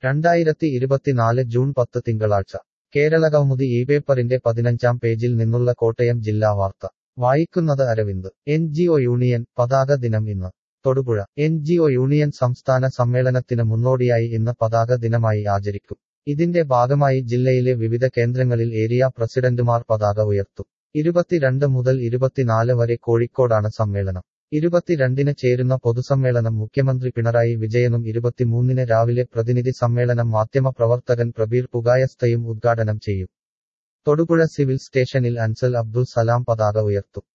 രണ്ടായിരത്തി ഇരുപത്തിനാല് ജൂൺ പത്ത് തിങ്കളാഴ്ച കേരളകൗമുദി ഈ പേപ്പറിന്റെ പതിനഞ്ചാം പേജിൽ നിന്നുള്ള കോട്ടയം ജില്ലാ വാർത്ത വായിക്കുന്നത് Aravind N G O union പതാക ദിനം ഇന്ന് Thodupuzha N G O union സംസ്ഥാന സമ്മേളനത്തിന് മുന്നോടിയായി ഇന്ന് പതാക ദിനമായി ആചരിക്കും ഇതിന്റെ ഭാഗമായി ജില്ലയിലെ വിവിധ കേന്ദ്രങ്ങളിൽ ഏരിയ പ്രസിഡന്റുമാർ പതാക ഉയർത്തും ഇരുപത്തിരണ്ട് മുതൽ ഇരുപത്തിനാല് വരെ കോഴിക്കോടാണ് സമ്മേളനം ഇരുപത്തിരണ്ടിന് ചേരുന്ന പൊതുസമ്മേളനം മുഖ്യമന്ത്രി പിണറായി വിജയനും ഇരുപത്തിമൂന്നിന് രാവിലെ പ്രതിനിധി സമ്മേളനം മാധ്യമപ്രവർത്തകൻ പ്രബീർ പുകായസ്തയും ഉദ്ഘാടനം ചെയ്യും തൊടുപുഴ സിവിൽ സ്റ്റേഷനിൽ അൻസൽ അബ്ദുൽ സലാം പതാക ഉയർത്തും